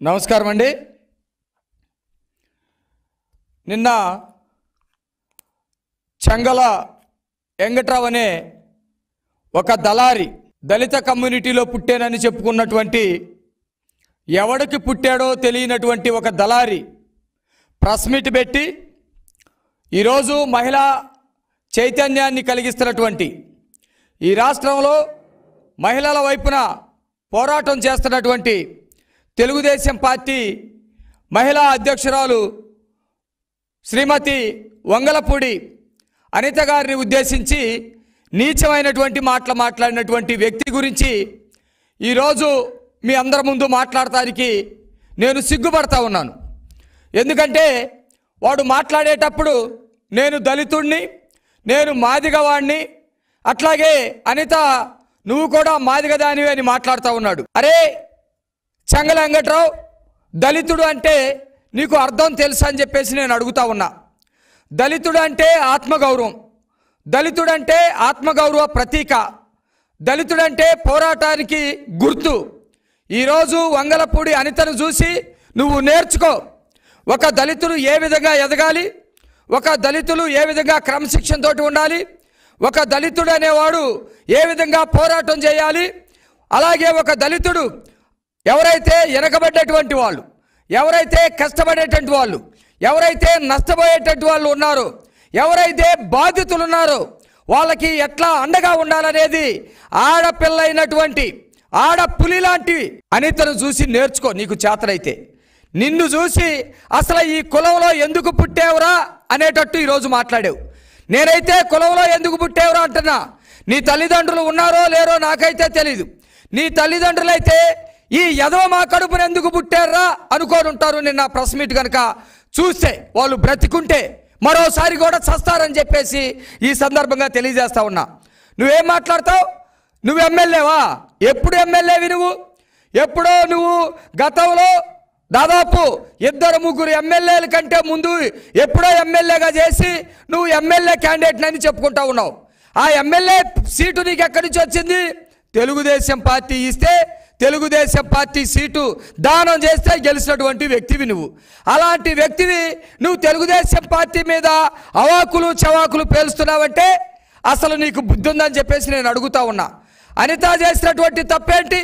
నమస్కారం అండి నిన్న చెంగల వెంకట్రావు అనే ఒక దళారి దళిత కమ్యూనిటీలో పుట్టానని చెప్పుకున్నటువంటి ఎవడికి పుట్టాడో తెలియనటువంటి ఒక దళారి ప్రెస్ మీట్ పెట్టి ఈరోజు మహిళా చైతన్యాన్ని కలిగిస్తున్నటువంటి ఈ రాష్ట్రంలో మహిళల వైపున పోరాటం చేస్తున్నటువంటి తెలుగుదేశం పార్టీ మహిళా అధ్యక్షురాలు శ్రీమతి వంగలపూడి అనిత గారిని ఉద్దేశించి నీచమైనటువంటి మాటలు మాట్లాడినటువంటి వ్యక్తి గురించి ఈరోజు మీ అందరి ముందు మాట్లాడటానికి నేను సిగ్గుపడతా ఉన్నాను ఎందుకంటే వాడు మాట్లాడేటప్పుడు నేను దళితుడిని నేను మాదిగవాణ్ణి అట్లాగే అనిత నువ్వు కూడా మాదిగదానివి అని మాట్లాడుతూ ఉన్నాడు అరే చెంగల వెంకట్రావు దళితుడు అంటే నీకు అర్థం తెలుసా అని చెప్పేసి నేను అడుగుతా ఉన్నా దళితుడు అంటే ఆత్మగౌరవం దళితుడంటే ఆత్మగౌరవ ప్రతీక దళితుడంటే పోరాటానికి గుర్తు ఈరోజు వంగలపూడి అనితను చూసి నువ్వు నేర్చుకో ఒక దళితుడు ఏ విధంగా ఎదగాలి ఒక దళితులు ఏ విధంగా క్రమశిక్షణతోటి ఉండాలి ఒక దళితుడు అనేవాడు ఏ విధంగా పోరాటం చేయాలి అలాగే ఒక దళితుడు ఎవరైతే వెనకబడ్డటువంటి వాళ్ళు ఎవరైతే కష్టపడేటువంటి వాళ్ళు ఎవరైతే నష్టపోయేటువంటి వాళ్ళు ఉన్నారో ఎవరైతే బాధితులు ఉన్నారో వాళ్ళకి ఎట్లా అండగా ఉండాలనేది ఆడపిల్ల అయినటువంటి ఆడ పులి లాంటి అనితను చూసి నేర్చుకో నీకు చేతనైతే నిన్ను చూసి అసలు ఈ కులంలో ఎందుకు పుట్టావురా అనేటట్టు ఈరోజు మాట్లాడావు నేనైతే కులంలో ఎందుకు పుట్టావురా అంటున్నా నీ తల్లిదండ్రులు ఉన్నారో లేరో నాకైతే తెలీదు నీ తల్లిదండ్రులైతే ఈ యదవ మా కడుపున ఎందుకు పుట్టారా అనుకోని ఉంటారు నిన్న ప్రెస్ మీట్ కనుక చూస్తే వాళ్ళు బ్రతికుంటే మరోసారి కూడా చస్తారని చెప్పేసి ఈ సందర్భంగా తెలియజేస్తా ఉన్నా నువ్వేం మాట్లాడతావు నువ్వు ఎమ్మెల్యేవా ఎప్పుడు ఎమ్మెల్యేవి నువ్వు ఎప్పుడో నువ్వు గతంలో దాదాపు ఇద్దరు ముగ్గురు ఎమ్మెల్యేల కంటే ముందు ఎప్పుడో ఎమ్మెల్యేగా చేసి నువ్వు ఎమ్మెల్యే క్యాండిడేట్ అని చెప్పుకుంటా ఉన్నావు ఆ ఎమ్మెల్యే సీటు నీకు ఎక్కడి నుంచి వచ్చింది తెలుగుదేశం పార్టీ ఇస్తే తెలుగుదేశం పార్టీ సీటు దానం చేస్తే గెలిచినటువంటి వ్యక్తివి నువ్వు అలాంటి వ్యక్తివి నువ్వు తెలుగుదేశం పార్టీ మీద అవాకులు చవాకులు పేలుస్తున్నావంటే అసలు నీకు బుద్ధి ఉందని చెప్పేసి నేను అడుగుతా ఉన్నా అనిత చేసినటువంటి తప్పేంటి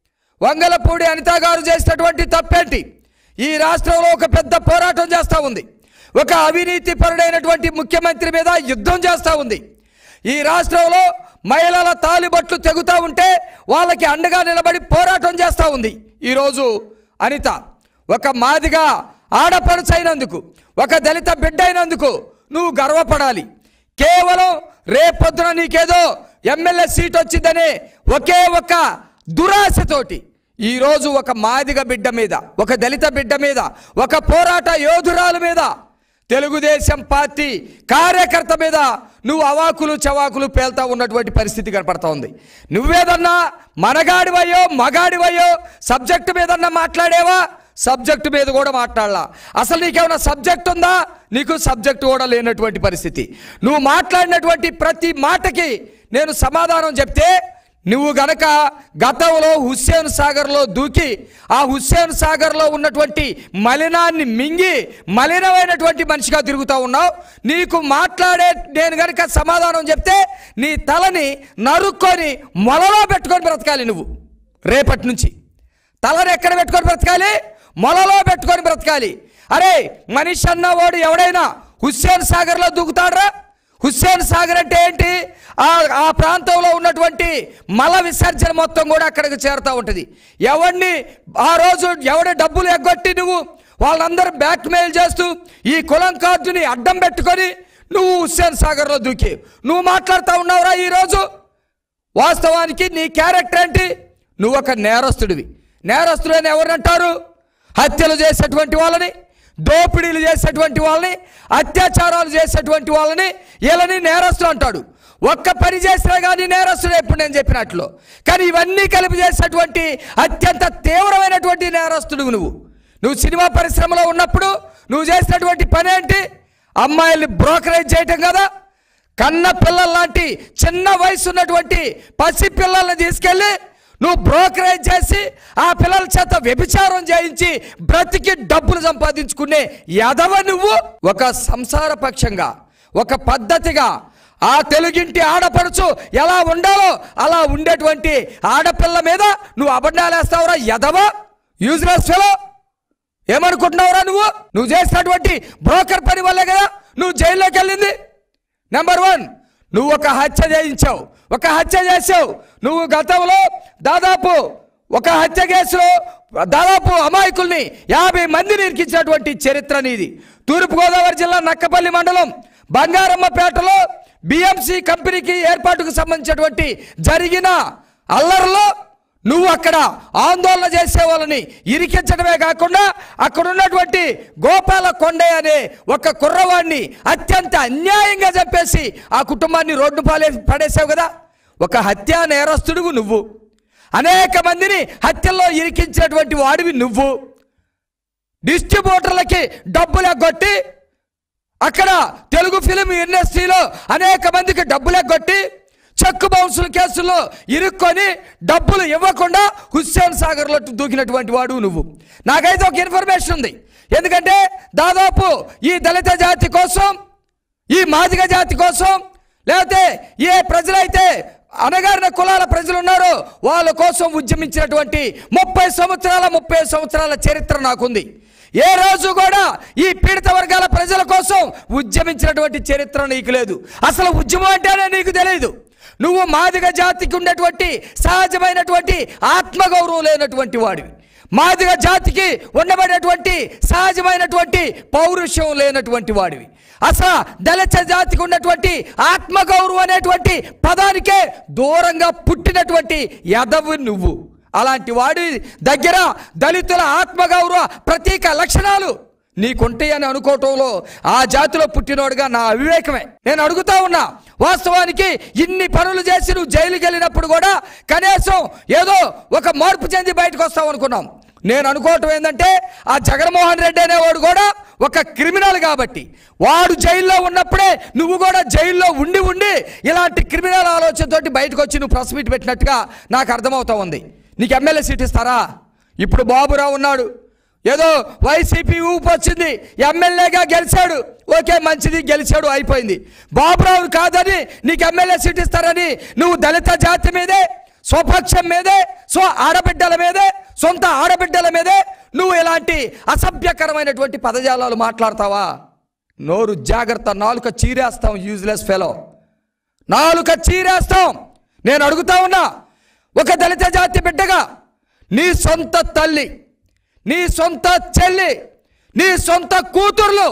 వంగలపూడి అనిత గారు చేసినటువంటి తప్పేంటి ఈ రాష్ట్రంలో ఒక పెద్ద పోరాటం చేస్తూ ఉంది ఒక అవినీతి పరుడైనటువంటి ముఖ్యమంత్రి మీద యుద్ధం చేస్తూ ఉంది ఈ రాష్ట్రంలో మహిళల తాలిబట్లు తెగుతూ ఉంటే వాళ్ళకి అండగా నిలబడి పోరాటం చేస్తూ ఉంది ఈరోజు అనిత ఒక మాదిగా ఆడపడుచైనందుకు ఒక దళిత బిడ్డ అయినందుకు నువ్వు గర్వపడాలి కేవలం రేపొద్దున నీకేదో ఎమ్మెల్యే సీట్ వచ్చిందనే ఒకే ఒక దురాశతోటి ఈరోజు ఒక మాదిగ బిడ్డ మీద ఒక దళిత బిడ్డ మీద ఒక పోరాట యోధురాల మీద తెలుగుదేశం పార్టీ కార్యకర్త మీద నువ్వు అవాకులు చవాకులు పేల్తా ఉన్నటువంటి పరిస్థితి కనపడతా ఉంది నువ్వేదన్నా మనగాడివయ్యో మగాడివయ్యో సబ్జెక్టు మీదన్నా మాట్లాడేవా సబ్జెక్టు మీద కూడా మాట్లాడలా అసలు నీకేమైనా సబ్జెక్ట్ ఉందా నీకు సబ్జెక్టు కూడా లేనటువంటి పరిస్థితి నువ్వు మాట్లాడినటువంటి ప్రతి మాటకి నేను సమాధానం చెప్తే నువ్వు గనక గతంలో హుస్సేన్ సాగర్లో దూకి ఆ హుస్సేన్ సాగర్లో ఉన్నటువంటి మలినాన్ని మింగి మలినమైనటువంటి మనిషిగా తిరుగుతూ ఉన్నావు నీకు మాట్లాడే నేను గనక సమాధానం చెప్తే నీ తలని నరుక్కొని మొలలో పెట్టుకొని బ్రతకాలి నువ్వు రేపటి నుంచి తలని ఎక్కడ పెట్టుకొని బ్రతకాలి మొలలో పెట్టుకొని బ్రతకాలి అరే మనిషి అన్నవాడు ఎవడైనా హుస్సేన్ సాగర్లో దూకుతాడ్రా హుస్సేన్ సాగర్ అంటే ఏంటి ఆ ఆ ప్రాంతంలో ఉన్నటువంటి మల విసర్జన మొత్తం కూడా అక్కడికి చేరుతూ ఉంటుంది ఎవడిని ఆ రోజు ఎవడి డబ్బులు ఎగ్గొట్టి నువ్వు వాళ్ళందరూ బ్లాక్మెయిల్ చేస్తూ ఈ కులం కార్డుని అడ్డం పెట్టుకొని నువ్వు హుస్సేన్ సాగర్లో దూకి నువ్వు మాట్లాడుతూ ఉన్నావురా ఈరోజు వాస్తవానికి నీ క్యారెక్టర్ ఏంటి నువ్వు ఒక నేరస్తుడివి నేరస్తుడు అని ఎవరంటారు హత్యలు చేసేటువంటి వాళ్ళని దోపిడీలు చేసేటువంటి వాళ్ళని అత్యాచారాలు చేసేటువంటి వాళ్ళని వీళ్ళని నేరస్తులు అంటాడు ఒక్క పని చేసినా కానీ నేరస్తుడు ఎప్పుడు నేను చెప్పినట్లు కానీ ఇవన్నీ కలిపి చేసేటువంటి అత్యంత తీవ్రమైనటువంటి నేరస్తుడు నువ్వు నువ్వు సినిమా పరిశ్రమలో ఉన్నప్పుడు నువ్వు చేసినటువంటి పని ఏంటి అమ్మాయిల్ని బ్రోకరేజ్ చేయటం కదా కన్న పిల్లల లాంటి చిన్న వయసు ఉన్నటువంటి పసి పిల్లల్ని తీసుకెళ్ళి నువ్వు బ్రోకరేజ్ చేసి ఆ పిల్లల చేత వ్యభిచారం చేయించి బ్రతికి డబ్బులు సంపాదించుకునే ఎదవ నువ్వు ఒక సంసార పక్షంగా ఒక పద్ధతిగా ఆ తెలుగింటి ఆడపడుచు ఎలా ఉండాలో అలా ఉండేటువంటి ఆడపిల్ల మీద నువ్వు అబద్ధాలు వేస్తావురా ఎదవ యూజ్లెస్ ఫెలో ఏమనుకుంటున్నావురా నువ్వు నువ్వు చేసినటువంటి బ్రోకర్ పని వల్లే కదా నువ్వు జైల్లోకి వెళ్ళింది నెంబర్ వన్ నువ్వు ఒక హత్య చేయించావు ఒక హత్య చేసావు నువ్వు గతంలో దాదాపు ఒక హత్య కేసులో దాదాపు అమాయకుల్ని యాభై మందిని ఇరికించినటువంటి చరిత్ర నీది తూర్పుగోదావరి జిల్లా నక్కపల్లి మండలం బంగారమ్మపేటలో బిఎంసి కంపెనీకి ఏర్పాటుకు సంబంధించినటువంటి జరిగిన అల్లర్లో నువ్వు అక్కడ ఆందోళన చేసే వాళ్ళని ఇరికించడమే కాకుండా అక్కడ ఉన్నటువంటి గోపాల కొండయ్య అనే ఒక కుర్రవాడిని అత్యంత అన్యాయంగా చెప్పేసి ఆ కుటుంబాన్ని రోడ్డు పాలే పడేసావు కదా ఒక హత్యా నేరస్తుడువు నువ్వు అనేక మందిని హత్యల్లో ఇరికించినటువంటి వాడివి నువ్వు డిస్ట్రిబ్యూటర్లకి డబ్బులు ఎగ్గొట్టి అక్కడ తెలుగు ఫిలిం ఇండస్ట్రీలో అనేక మందికి డబ్బులు ఎగ్గొట్టి చెక్ బౌన్సుల కేసుల్లో ఇరుక్కొని డబ్బులు ఇవ్వకుండా హుస్సేన్ సాగర్లో దూకినటువంటి వాడు నువ్వు నాకైతే ఒక ఇన్ఫర్మేషన్ ఉంది ఎందుకంటే దాదాపు ఈ దళిత జాతి కోసం ఈ మాదిగ జాతి కోసం లేకపోతే ఏ ప్రజలైతే అనగారిన కులాల ప్రజలు ఉన్నారో వాళ్ళ కోసం ఉద్యమించినటువంటి ముప్పై సంవత్సరాల ముప్పై సంవత్సరాల చరిత్ర నాకుంది ఏ రోజు కూడా ఈ పీడిత వర్గాల ప్రజల కోసం ఉద్యమించినటువంటి చరిత్ర నీకు లేదు అసలు ఉద్యమం అంటేనే నీకు తెలియదు నువ్వు మాదిగ జాతికి ఉన్నటువంటి సహజమైనటువంటి ఆత్మగౌరవం లేనటువంటి వాడివి మాదిగ జాతికి ఉండబడేటువంటి సహజమైనటువంటి పౌరుషం లేనటువంటి వాడివి అసలు దళిత జాతికి ఉన్నటువంటి ఆత్మగౌరవం అనేటువంటి పదానికే దూరంగా పుట్టినటువంటి యదవు నువ్వు అలాంటి వాడి దగ్గర దళితుల ఆత్మగౌరవ ప్రతీక లక్షణాలు నీకుంటాయని అనుకోవటంలో ఆ జాతిలో పుట్టినోడుగా నా అవివేకమే నేను అడుగుతా ఉన్నా వాస్తవానికి ఇన్ని పనులు చేసి నువ్వు జైలుకి వెళ్ళినప్పుడు కూడా కనీసం ఏదో ఒక మార్పు చెంది బయటకు వస్తావు అనుకున్నాం నేను అనుకోవటం ఏంటంటే ఆ జగన్మోహన్ రెడ్డి అనేవాడు కూడా ఒక క్రిమినల్ కాబట్టి వాడు జైల్లో ఉన్నప్పుడే నువ్వు కూడా జైల్లో ఉండి ఉండి ఇలాంటి క్రిమినల్ ఆలోచనతోటి బయటకు వచ్చి నువ్వు ప్రెస్ మీట్ పెట్టినట్టుగా నాకు అర్థమవుతా ఉంది నీకు ఎమ్మెల్యే సీట్ ఇస్తారా ఇప్పుడు బాబురావు ఉన్నాడు ఏదో వైసీపీ ఊపు వచ్చింది ఎమ్మెల్యేగా గెలిచాడు ఓకే మంచిది గెలిచాడు అయిపోయింది బాబురావు కాదని నీకు ఎమ్మెల్యే సీట్ ఇస్తారని నువ్వు దళిత జాతి మీదే స్వపక్షం మీదే స్వ ఆడబిడ్డల మీదే సొంత ఆడబిడ్డల మీదే నువ్వు ఇలాంటి అసభ్యకరమైనటువంటి పదజాలాలు మాట్లాడతావా నోరు జాగ్రత్త నాలుక చీరేస్తాం యూజ్లెస్ ఫెలో నాలుక చీరేస్తాం నేను అడుగుతా ఉన్నా ఒక దళిత జాతి బిడ్డగా నీ సొంత తల్లి నీ సొంత చెల్లి నీ సొంత కూతుర్లు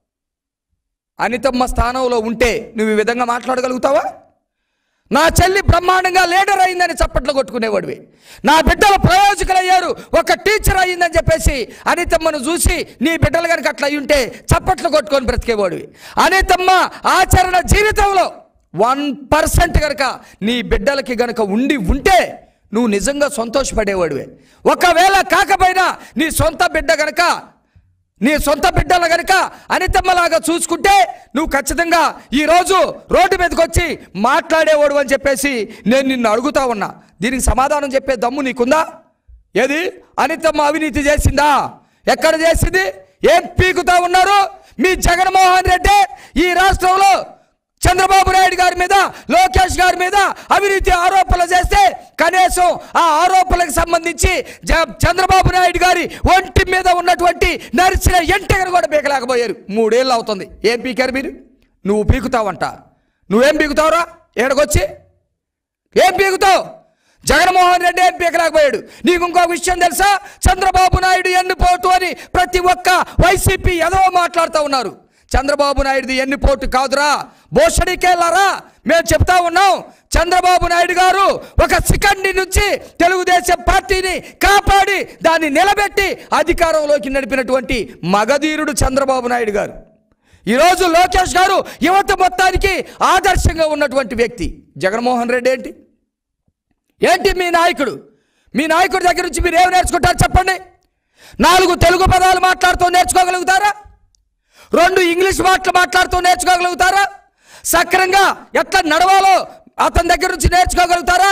అనితమ్మ స్థానంలో ఉంటే నువ్వు ఈ విధంగా మాట్లాడగలుగుతావా నా చెల్లి బ్రహ్మాండంగా లీడర్ అయిందని చప్పట్లు కొట్టుకునేవాడివి నా బిడ్డలు ప్రయోజకులయ్యారు ఒక టీచర్ అయ్యిందని చెప్పేసి అనితమ్మను చూసి నీ బిడ్డలు కనుక అట్లా అయి ఉంటే చప్పట్లు కొట్టుకొని బ్రతికేవాడివి అనితమ్మ ఆచరణ జీవితంలో వన్ పర్సెంట్ కనుక నీ బిడ్డలకి గనుక ఉండి ఉంటే నువ్వు నిజంగా సంతోషపడేవాడివే ఒకవేళ కాకపోయినా నీ సొంత బిడ్డ గనక నీ సొంత బిడ్డలు గనుక అనితమ్మలాగా చూసుకుంటే నువ్వు ఖచ్చితంగా ఈరోజు రోడ్డు మీదకి వచ్చి మాట్లాడేవాడు అని చెప్పేసి నేను నిన్ను అడుగుతా ఉన్నా దీనికి సమాధానం చెప్పే దమ్ము నీకుందా ఏది అనితమ్మ అవినీతి చేసిందా ఎక్కడ చేసింది ఏం పీకుతా ఉన్నారు మీ జగన్మోహన్ రెడ్డి ఈ రాష్ట్రంలో చంద్రబాబు నాయుడు గారి మీద లోకేష్ గారి మీద అవినీతి ఆరోపణలు చేస్తే కనీసం ఆ ఆరోపణలకు సంబంధించి జ- చంద్రబాబు నాయుడు గారి ఒంటి మీద ఉన్నటువంటి నరిచిన ఎంటగను కూడా పీకలేకపోయారు మూడేళ్ళు అవుతుంది ఏం పీకారు మీరు నువ్వు పీకుతావంట నువ్వేం పీకుతావురా ఏడకొచ్చి ఏం పీకుతావు జగన్మోహన్ రెడ్డి ఏం పీకలేకపోయాడు నీకు ఇంకో విషయం తెలుసా చంద్రబాబు నాయుడు ఎన్నుపోటు అని ప్రతి ఒక్క వైసీపీ ఎదవ మాట్లాడుతూ ఉన్నారు చంద్రబాబు నాయుడుది ఎన్నుపోటు కాదురా బోషడికెళ్ళారా మేము చెప్తా ఉన్నాం చంద్రబాబు నాయుడు గారు ఒక సెకండ్ నుంచి తెలుగుదేశం పార్టీని కాపాడి దాన్ని నిలబెట్టి అధికారంలోకి నడిపినటువంటి మగధీరుడు చంద్రబాబు నాయుడు గారు ఈరోజు లోకేష్ గారు యువత మొత్తానికి ఆదర్శంగా ఉన్నటువంటి వ్యక్తి జగన్మోహన్ రెడ్డి ఏంటి ఏంటి మీ నాయకుడు మీ నాయకుడి దగ్గర నుంచి మీరు ఏమి నేర్చుకుంటారు చెప్పండి నాలుగు తెలుగు పదాలు మాట్లాడుతూ నేర్చుకోగలుగుతారా రెండు ఇంగ్లీష్ మాటలు మాట్లాడుతూ నేర్చుకోగలుగుతారా సక్రంగా ఎట్లా నడవాలో అతని దగ్గర నుంచి నేర్చుకోగలుగుతారా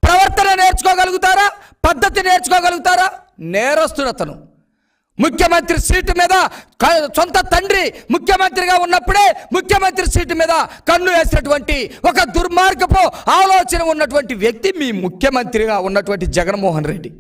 ప్రవర్తన నేర్చుకోగలుగుతారా పద్ధతి నేర్చుకోగలుగుతారా నేరస్తుడు అతను ముఖ్యమంత్రి సీటు మీద క- సొంత తండ్రి ముఖ్యమంత్రిగా ఉన్నప్పుడే ముఖ్యమంత్రి సీటు మీద కన్ను వేసినటువంటి ఒక దుర్మార్గపు ఆలోచన ఉన్నటువంటి వ్యక్తి మీ ముఖ్యమంత్రిగా ఉన్నటువంటి జగన్మోహన్ రెడ్డి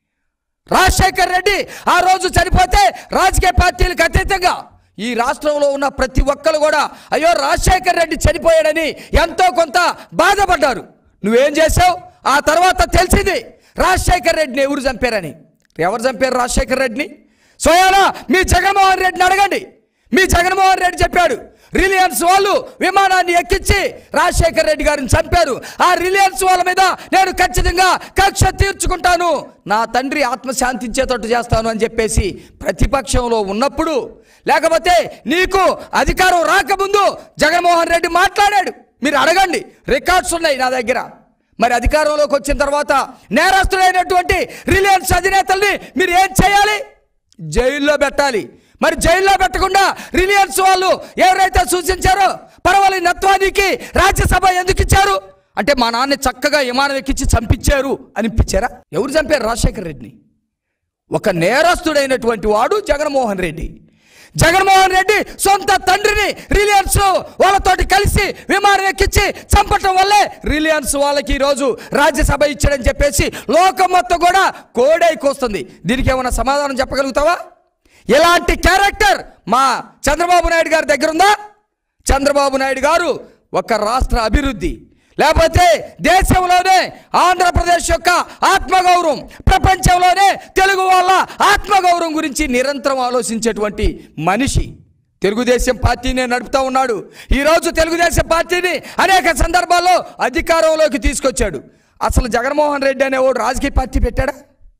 రాజశేఖర్ రెడ్డి ఆ రోజు చనిపోతే రాజకీయ పార్టీలకు అతీతంగా ఈ రాష్ట్రంలో ఉన్న ప్రతి ఒక్కరు కూడా అయ్యో రాజశేఖర్ రెడ్డి చనిపోయాడని ఎంతో కొంత బాధపడ్డారు నువ్వేం చేసావు ఆ తర్వాత తెలిసింది రాజశేఖర్ రెడ్డిని ఎవరు చంపారని ఎవరు చంపారు రాజశేఖర్ రెడ్డిని సోయాలా మీ జగన్మోహన్ రెడ్డిని అడగండి మీ జగన్మోహన్ రెడ్డి చెప్పాడు రిలయన్స్ వాళ్ళు విమానాన్ని ఎక్కించి రాజశేఖర్ రెడ్డి గారిని చంపారు ఆ రిలయన్స్ వాళ్ళ మీద నేను ఖచ్చితంగా కక్ష తీర్చుకుంటాను నా తండ్రి ఆత్మశాంతించేటట్టు చేస్తాను అని చెప్పేసి ప్రతిపక్షంలో ఉన్నప్పుడు లేకపోతే నీకు అధికారం రాకముందు జగన్మోహన్ రెడ్డి మాట్లాడాడు మీరు అడగండి రికార్డ్స్ ఉన్నాయి నా దగ్గర మరి అధికారంలోకి వచ్చిన తర్వాత నేరస్తుడైనటువంటి రిలయన్స్ అధినేతల్ని మీరు ఏం చేయాలి జైల్లో పెట్టాలి మరి జైల్లో పెట్టకుండా రిలయన్స్ వాళ్ళు ఎవరైతే సూచించారో పర్వాలేదు నత్వానికి రాజ్యసభ ఎందుకు ఇచ్చారు అంటే మా నాన్న చక్కగా విమానం ఎక్కించి చంపించారు అనిపించారా ఎవరు చంపారు రాజశేఖర్ రెడ్డిని ఒక నేరస్తుడైనటువంటి వాడు జగన్మోహన్ రెడ్డి జగన్మోహన్ రెడ్డి సొంత తండ్రిని రిలయన్స్ వాళ్ళతోటి కలిసి విమానం ఎక్కించి చంపటం వల్లే రిలయన్స్ వాళ్ళకి ఈరోజు రాజ్యసభ ఇచ్చాడని చెప్పేసి లోకం మొత్తం కూడా కోడైకొస్తుంది దీనికి ఏమైనా సమాధానం చెప్పగలుగుతావా ఇలాంటి క్యారెక్టర్ మా చంద్రబాబు నాయుడు గారి దగ్గర ఉందా చంద్రబాబు నాయుడు గారు ఒక రాష్ట్ర అభివృద్ధి లేకపోతే దేశంలోనే ఆంధ్రప్రదేశ్ యొక్క ఆత్మగౌరవం ప్రపంచంలోనే తెలుగు వాళ్ళ ఆత్మగౌరవం గురించి నిరంతరం ఆలోచించేటువంటి మనిషి తెలుగుదేశం పార్టీని నడుపుతా ఉన్నాడు ఈరోజు తెలుగుదేశం పార్టీని అనేక సందర్భాల్లో అధికారంలోకి తీసుకొచ్చాడు అసలు జగన్మోహన్ రెడ్డి అనేవాడు రాజకీయ పార్టీ పెట్టాడా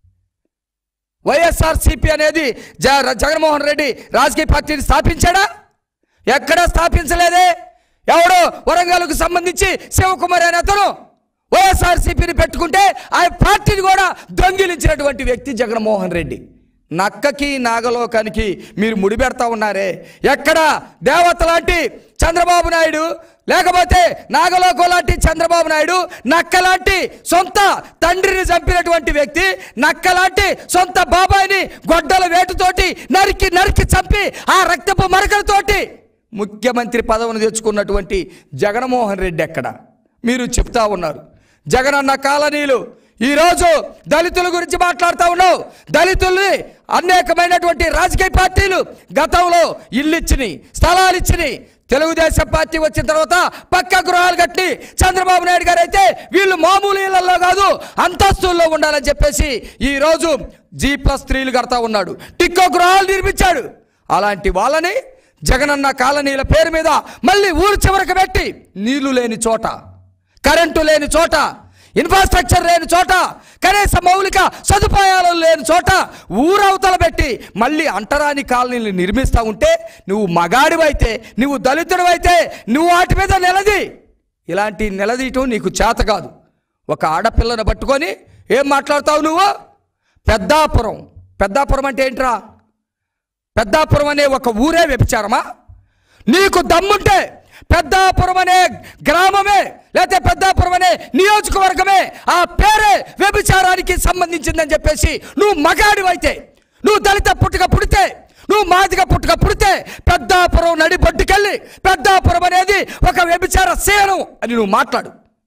వైఎస్ఆర్సీపీ అనేది జ జగన్మోహన్ రెడ్డి రాజకీయ పార్టీని స్థాపించాడా ఎక్కడా స్థాపించలేదే ఎవడు వరంగల్కు సంబంధించి శివకుమార్ అనే అతను వైఎస్ఆర్సీపీని పెట్టుకుంటే ఆ పార్టీని కూడా దొంగిలించినటువంటి వ్యక్తి జగన్మోహన్ రెడ్డి నక్కకి నాగలోకానికి మీరు ముడిపెడతా ఉన్నారే ఎక్కడ దేవత లాంటి చంద్రబాబు నాయుడు లేకపోతే నాగలోకం లాంటి చంద్రబాబు నాయుడు నక్క లాంటి సొంత తండ్రిని చంపినటువంటి వ్యక్తి నక్క లాంటి సొంత బాబాయిని గొడ్డల వేటుతోటి నరికి నరికి చంపి ఆ రక్తపు మరకలతోటి ముఖ్యమంత్రి పదవిని తెచ్చుకున్నటువంటి జగన్మోహన్ రెడ్డి ఎక్కడ మీరు చెప్తా ఉన్నారు జగనన్న కాలనీలు ఈరోజు దళితుల గురించి మాట్లాడుతూ ఉన్నావు దళితుల్ని అనేకమైనటువంటి రాజకీయ పార్టీలు గతంలో ఇల్లు ఇచ్చినాయి స్థలాలు ఇచ్చినాయి తెలుగుదేశం పార్టీ వచ్చిన తర్వాత పక్క గృహాలు కట్టి చంద్రబాబు నాయుడు గారు అయితే వీళ్ళు మామూలు ఇళ్లలో కాదు అంతస్తుల్లో ఉండాలని చెప్పేసి ఈ రోజు జీ ప్లస్ త్రీలు కడతా ఉన్నాడు టిక్కో గృహాలు నిర్మించాడు అలాంటి వాళ్ళని జగనన్న కాలనీల పేరు మీద మళ్ళీ ఊరు చివరకు పెట్టి నీళ్లు లేని చోట కరెంటు లేని చోట ఇన్ఫ్రాస్ట్రక్చర్ లేని చోట కనీస మౌలిక సదుపాయాలు లేని చోట ఊరవతల పెట్టి మళ్ళీ అంటరాని కాలనీలు నిర్మిస్తూ ఉంటే నువ్వు మగాడివైతే నువ్వు దళితుడివైతే నువ్వు వాటి మీద నిలది ఇలాంటి నిలదీయటం నీకు చేత కాదు ఒక ఆడపిల్లను పట్టుకొని ఏం మాట్లాడతావు నువ్వు పెద్దాపురం పెద్దాపురం అంటే ఏంట్రా పెద్దాపురం అనే ఒక ఊరే వ్యభిచారమా నీకు దమ్ముంటే పెద్దాపురం అనే గ్రామమే లేకపోతే పెద్దాపురం అనే నియోజకవర్గమే ఆ పేరే వ్యభిచారానికి సంబంధించిందని చెప్పేసి నువ్వు మగాడివైతే నువ్వు దళిత పుట్టుక పుడితే నువ్వు మాదిగ పుట్టుక పుడితే పెద్దాపురం నడిబొడ్డుకెళ్ళి పెద్దాపురం అనేది ఒక వ్యభిచార సేనం అని నువ్వు మాట్లాడు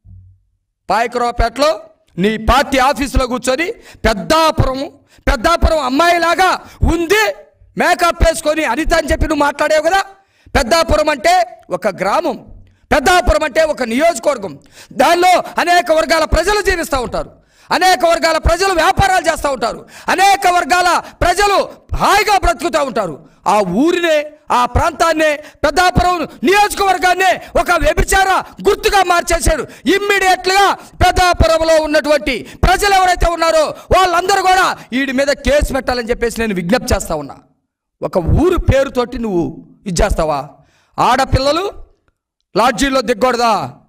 పాయకరావుపేటలో నీ పార్టీ ఆఫీసులో కూర్చొని పెద్దాపురం పెద్దాపురం అమ్మాయిలాగా ఉంది మేకప్ వేసుకొని అనిత అని చెప్పి నువ్వు మాట్లాడేవు కదా పెద్దాపురం అంటే ఒక గ్రామం పెద్దాపురం అంటే ఒక నియోజకవర్గం దానిలో అనేక వర్గాల ప్రజలు జీవిస్తూ ఉంటారు అనేక వర్గాల ప్రజలు వ్యాపారాలు చేస్తూ ఉంటారు అనేక వర్గాల ప్రజలు హాయిగా బ్రతుకుతూ ఉంటారు ఆ ఊరినే ఆ ప్రాంతాన్నే పెద్దాపురం నియోజకవర్గాన్నే ఒక వ్యభిచార గుర్తుగా మార్చేశాడు ఇమ్మీడియట్గా పెద్దాపురంలో ఉన్నటువంటి ప్రజలు ఎవరైతే ఉన్నారో వాళ్ళందరూ కూడా వీడి మీద కేసు పెట్టాలని చెప్పేసి నేను విజ్ఞప్తి చేస్తా ఉన్నా ఒక ఊరు పేరుతోటి నువ్వు ఇది చేస్తావా ఆడపిల్లలు లాడ్జీల్లో దిగకూడదా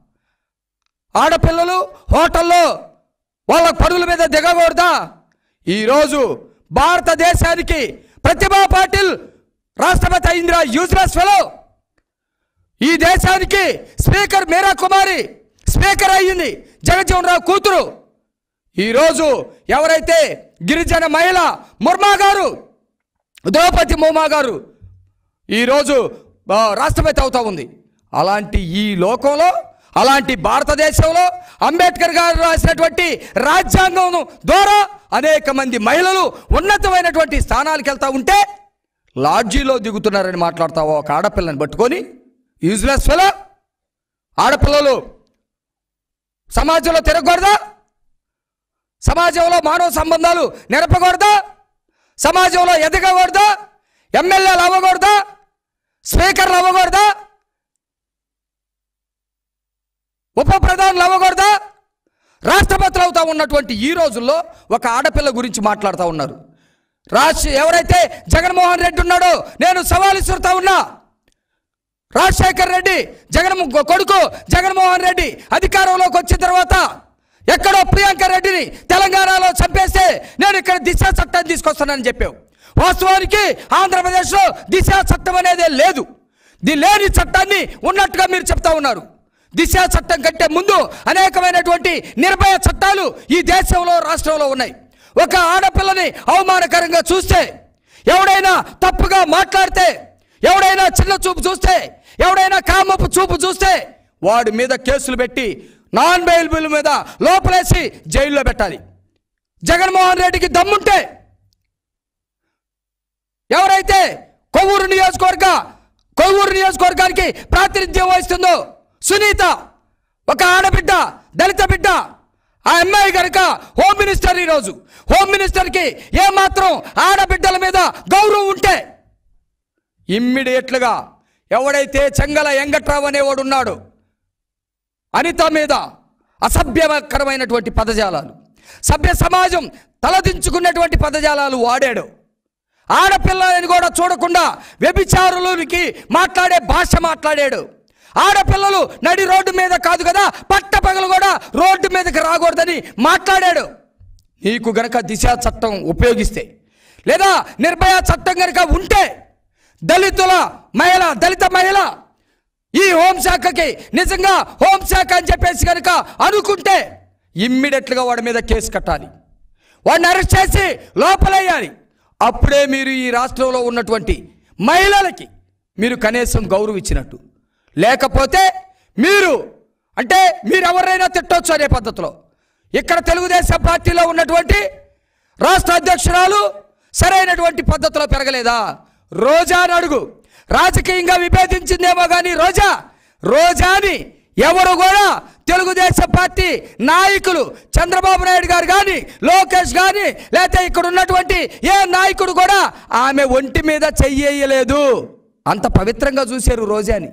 ఆడపిల్లలు హోటల్లో వాళ్ళ పనుల మీద దిగకూడదా ఈరోజు భారతదేశానికి ప్రతిభా పాటిల్ రాష్ట్రపతి అయిందిరా యూజ్లెస్ ఫెలో ఈ దేశానికి స్పీకర్ మీరా కుమారి స్పీకర్ అయ్యింది జగజ్జీవన్ రావు కూతురు ఈరోజు ఎవరైతే గిరిజన మహిళ ముర్మా గారు ద్రౌపది ముర్మా గారు ఈరోజు ఆ, రాష్ట్రపతి అవుతా ఉంది అలాంటి ఈ లోకంలో అలాంటి భారతదేశంలో అంబేద్కర్ గారు రాసినటువంటి రాజ్యాంగం ద్వారా అనేక మంది మహిళలు ఉన్నతమైనటువంటి స్థానాలకు వెళ్తా ఉంటే లాడ్జీలో దిగుతున్నారని మాట్లాడతావో ఒక ఆడపిల్లని పట్టుకొని యూజ్లెస్ ఫెలో ఆడపిల్లలు సమాజంలో తిరగకూడదా సమాజంలో మానవ సంబంధాలు నెరపకూడదా సమాజంలో ఎదగకూడదా ఎమ్మెల్యేలు అవ్వకూడదా స్పీకర్లు అవ్వకూడదా ఉప ప్రధానులు అవ్వకూడదా రాష్ట్రపతులు అవుతా ఉన్నటువంటి ఈ రోజుల్లో ఒక ఆడపిల్ల గురించి మాట్లాడుతూ ఉన్నారు రాష్ట్ర ఎవరైతే జగన్మోహన్ రెడ్డి ఉన్నాడో నేను సవాలు ఇస్తుతా ఉన్నా రాజశేఖర్ రెడ్డి జగన్ కొడుకు జగన్మోహన్ రెడ్డి అధికారంలోకి వచ్చిన తర్వాత ఎక్కడో ప్రియాంక రెడ్డిని తెలంగాణలో చంపేస్తే నేను ఇక్కడ దిశ చట్టాన్ని తీసుకొస్తానని చెప్పావు వాస్తవానికి ఆంధ్రప్రదేశ్లో దిశ చట్టం అనేదే లేదు ది లేని చట్టాన్ని ఉన్నట్టుగా మీరు చెప్తా ఉన్నారు దిశ చట్టం కంటే ముందు అనేకమైనటువంటి నిర్భయ చట్టాలు ఈ దేశంలో రాష్ట్రంలో ఉన్నాయి ఒక ఆడపిల్లని అవమానకరంగా చూస్తే ఎవడైనా తప్పుగా మాట్లాడితే ఎవడైనా చిన్న చూపు చూస్తే ఎవడైనా కామపు చూపు చూస్తే వాడి మీద కేసులు పెట్టి నాన్ బెయిలబుల్ మీద లోపలేసి జైల్లో పెట్టాలి జగన్మోహన్ రెడ్డికి దమ్ముంటే ఎవరైతే కొవ్వూరు నియోజకవర్గ కొవ్వూరు నియోజకవర్గానికి ప్రాతినిధ్యం వహిస్తుందో సునీత ఒక ఆడబిడ్డ దళిత బిడ్డ ఆ అమ్మాయి కనుక హోమ్ మినిస్టర్ ఈరోజు హోమ్ మినిస్టర్కి ఏమాత్రం ఆడబిడ్డల మీద గౌరవం ఉంటే ఇమ్మీడియట్లుగా ఎవడైతే చెంగల వెంకట్రావు అనేవాడు ఉన్నాడు అనిత మీద అసభ్యకరమైనటువంటి పదజాలాలు సభ్య సమాజం తలదించుకున్నటువంటి పదజాలాలు వాడాడు ఆడపిల్లని కూడా చూడకుండా వ్యభిచారులకి మాట్లాడే భాష మాట్లాడాడు ఆడపిల్లలు నడి రోడ్డు మీద కాదు కదా పట్ట పగలు కూడా రోడ్డు మీదకి రాకూడదని మాట్లాడాడు నీకు గనక దిశ చట్టం ఉపయోగిస్తే లేదా నిర్భయ చట్టం గనక ఉంటే దళితుల మహిళ దళిత మహిళ ఈ హోంశాఖకి నిజంగా హోంశాఖ అని చెప్పేసి కనుక అనుకుంటే ఇమ్మీడియట్గా వాడి మీద కేసు కట్టాలి వాడిని అరెస్ట్ చేసి లోపలేయాలి అప్పుడే మీరు ఈ రాష్ట్రంలో ఉన్నటువంటి మహిళలకి మీరు కనీసం గౌరవం ఇచ్చినట్టు లేకపోతే మీరు అంటే మీరు ఎవరైనా తిట్టొచ్చు అనే పద్ధతిలో ఇక్కడ తెలుగుదేశం పార్టీలో ఉన్నటువంటి రాష్ట్ర అధ్యక్షురాలు సరైనటువంటి పద్ధతిలో పెరగలేదా రోజాని అడుగు రాజకీయంగా విభేదించిందేమో కానీ రోజా రోజాని ఎవరు కూడా తెలుగుదేశం పార్టీ నాయకులు చంద్రబాబు నాయుడు గారు కానీ లోకేష్ కానీ లేకపోతే ఇక్కడ ఉన్నటువంటి ఏ నాయకుడు కూడా ఆమె ఒంటి మీద చెయ్యలేదు అంత పవిత్రంగా చూశారు రోజాని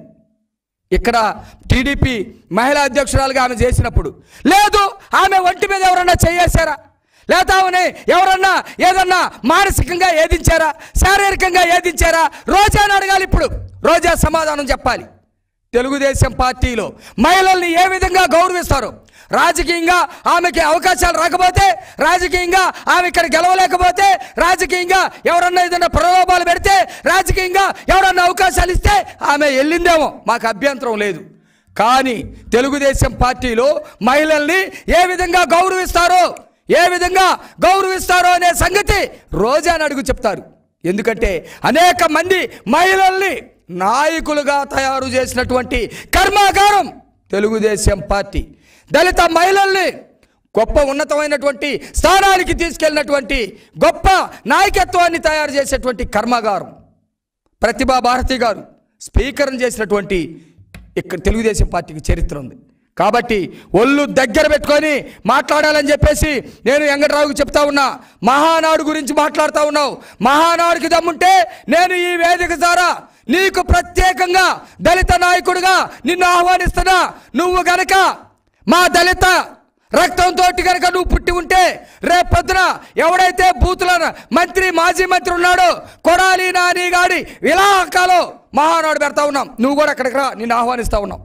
ఇక్కడ టీడీపీ మహిళా అధ్యక్షురాలుగా ఆమె చేసినప్పుడు లేదు ఆమె ఒంటి మీద ఎవరన్నా చేయేశారా లేదా ఆమెని ఎవరన్నా ఏదన్నా మానసికంగా ఏదించారా శారీరకంగా ఏదించారా రోజాని అడగాలి ఇప్పుడు రోజా సమాధానం చెప్పాలి తెలుగుదేశం పార్టీలో మహిళల్ని ఏ విధంగా గౌరవిస్తారు రాజకీయంగా ఆమెకి అవకాశాలు రాకపోతే రాజకీయంగా ఆమె ఇక్కడ గెలవలేకపోతే రాజకీయంగా ఎవరన్నా ఏదైనా ప్రలోభాలు పెడితే రాజకీయంగా ఎవరన్నా అవకాశాలు ఇస్తే ఆమె వెళ్ళిందేమో మాకు అభ్యంతరం లేదు కానీ తెలుగుదేశం పార్టీలో మహిళల్ని ఏ విధంగా గౌరవిస్తారో ఏ విధంగా గౌరవిస్తారో అనే సంగతి రోజాని అడుగు చెప్తారు ఎందుకంటే అనేక మంది మహిళల్ని నాయకులుగా తయారు చేసినటువంటి కర్మాగారం తెలుగుదేశం పార్టీ దళిత మహిళల్ని గొప్ప ఉన్నతమైనటువంటి స్థానానికి తీసుకెళ్ళినటువంటి గొప్ప నాయకత్వాన్ని తయారు చేసేటువంటి కర్మాగారం ప్రతిభా భారతి గారు స్పీకర్ని చేసినటువంటి ఇక్కడ తెలుగుదేశం పార్టీకి చరిత్ర ఉంది కాబట్టి ఒళ్ళు దగ్గర పెట్టుకొని మాట్లాడాలని చెప్పేసి నేను వెంకటరావుకి చెప్తా ఉన్నా మహానాడు గురించి మాట్లాడుతూ ఉన్నావు మహానాడుకి దమ్ముంటే నేను ఈ వేదిక ద్వారా నీకు ప్రత్యేకంగా దళిత నాయకుడిగా నిన్ను ఆహ్వానిస్తున్నా నువ్వు గనక మా దళిత రక్తంతో కనుక నువ్వు పుట్టి ఉంటే రేపొద్దున ఎవడైతే బూతుల మంత్రి మాజీ మంత్రి ఉన్నాడో కొడాలి నాని గాడి ఇలాకాలో మహానాడు పెడతా ఉన్నాం నువ్వు కూడా అక్కడికి రా నిన్ను ఆహ్వానిస్తా ఉన్నాం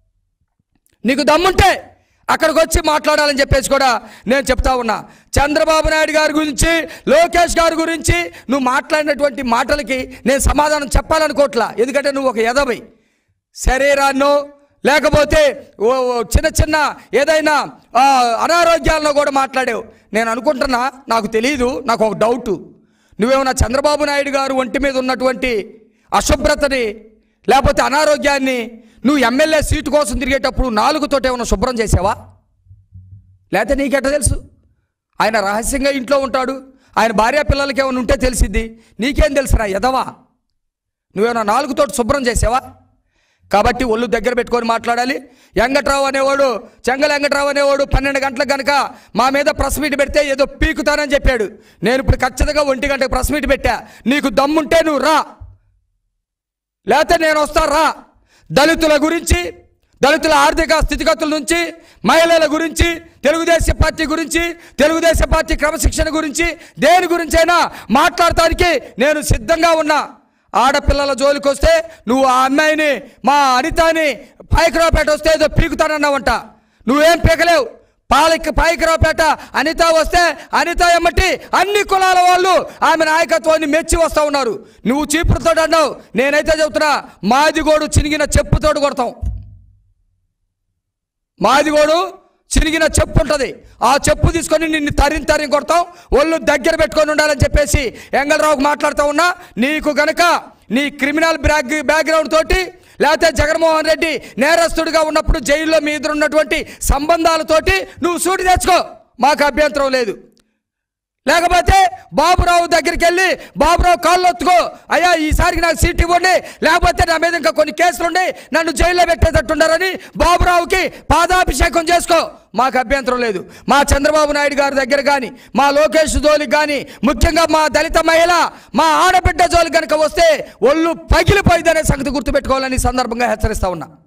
నీకు దమ్ముంటే అక్కడికి వచ్చి మాట్లాడాలని చెప్పేసి కూడా నేను చెప్తా ఉన్నా చంద్రబాబు నాయుడు గారి గురించి లోకేష్ గారి గురించి నువ్వు మాట్లాడినటువంటి మాటలకి నేను సమాధానం చెప్పాలనుకోవట్లా ఎందుకంటే నువ్వు ఒక ఎదవై శరీరాన్నో లేకపోతే ఓ ఓ చిన్న చిన్న ఏదైనా ఆ, అనారోగ్యాలను కూడా మాట్లాడావు నేను అనుకుంటున్నా నాకు తెలియదు నాకు ఒక డౌటు నువ్వేమన్నా చంద్రబాబు నాయుడు గారు ఒంటి మీద ఉన్నటువంటి అశుభ్రతని లేకపోతే అనారోగ్యాన్ని నువ్వు ఎమ్మెల్యే సీటు కోసం తిరిగేటప్పుడు నాలుగుతోటి ఏమైనా శుభ్రం చేసావా లేకపోతే నీకెట్ట తెలుసు ఆయన రహస్యంగా ఇంట్లో ఉంటాడు ఆయన భార్య పిల్లలకి ఏమైనా ఉంటే తెలిసిద్ది నీకేం తెలుసురా ఎదవా నువ్వేమైనా నాలుగుతోటి శుభ్రం చేసావా కాబట్టి ఒళ్ళు దగ్గర పెట్టుకొని మాట్లాడాలి వెంకట్రావు అనేవాడు చెంగల వెంకట్రావు అనేవాడు పన్నెండు గంటలకు కనుక మా మీద ప్రెస్ మీట్ పెడితే ఏదో పీకుతానని చెప్పాడు నేను ఇప్పుడు ఖచ్చితంగా ఒంటి గంటకు ప్రెస్ మీట్ పెట్టా నీకు దమ్ముంటే నువ్వు రా లేకపోతే నేను వస్తా రా దళితుల గురించి దళితుల ఆర్థిక స్థితిగతుల నుంచి మహిళల గురించి తెలుగుదేశం పార్టీ గురించి తెలుగుదేశం పార్టీ క్రమశిక్షణ గురించి దేని గురించైనా మాట్లాడటానికి నేను సిద్ధంగా ఉన్నా ఆడపిల్లల జోలికి వస్తే నువ్వు ఆ అమ్మాయిని మా అనితాని పాయకరావుపేట వస్తే ఏదో పీకుతానన్నావంట నువ్వేం పీకలేవు పాలకి పాయకరావుపేట అనిత వస్తే అనిత ఎమ్మటి అన్ని కులాల వాళ్ళు ఆమె నాయకత్వాన్ని మెచ్చి వస్తూ ఉన్నారు నువ్వు చీపురుతో అన్నావు నేనైతే చెబుతున్నా మాదిగోడు చినిగిన చెప్పుతోడు కొడతాం మాదిగోడు చిరిగిన చెప్పు ఉంటుంది ఆ చెప్పు తీసుకొని నిన్ను తరిని తరిని కొడతాం ఒళ్ళు దగ్గర పెట్టుకొని ఉండాలని చెప్పేసి ఎంగళరావుకు మాట్లాడుతూ ఉన్నా నీకు గనక నీ క్రిమినల్ బ్యాక్ బ్యాక్గ్రౌండ్ తోటి లేకపోతే జగన్మోహన్ రెడ్డి నేరస్తుడిగా ఉన్నప్పుడు జైల్లో మీ ఎదురు ఉన్నటువంటి సంబంధాలతోటి నువ్వు సూటి తెచ్చుకో మాకు అభ్యంతరం లేదు లేకపోతే బాబురావు దగ్గరికి వెళ్ళి బాబురావు కాళ్ళు ఒత్తుకో అయ్యా ఈసారికి నాకు సీట్ ఇవ్వండి లేకపోతే నా మీద ఇంకా కొన్ని కేసులు ఉండి నన్ను జైల్లో పెట్టేటట్టున్నారని బాబురావుకి పాదాభిషేకం చేసుకో మాకు అభ్యంతరం లేదు మా చంద్రబాబు నాయుడు గారి దగ్గర కానీ మా లోకేష్ జోలికి కానీ ముఖ్యంగా మా దళిత మహిళ మా ఆడబిడ్డ జోలికి కనుక వస్తే ఒళ్ళు పగిలిపోయిందనే సంగతి గుర్తుపెట్టుకోవాలని ఈ సందర్భంగా హెచ్చరిస్తా ఉన్నా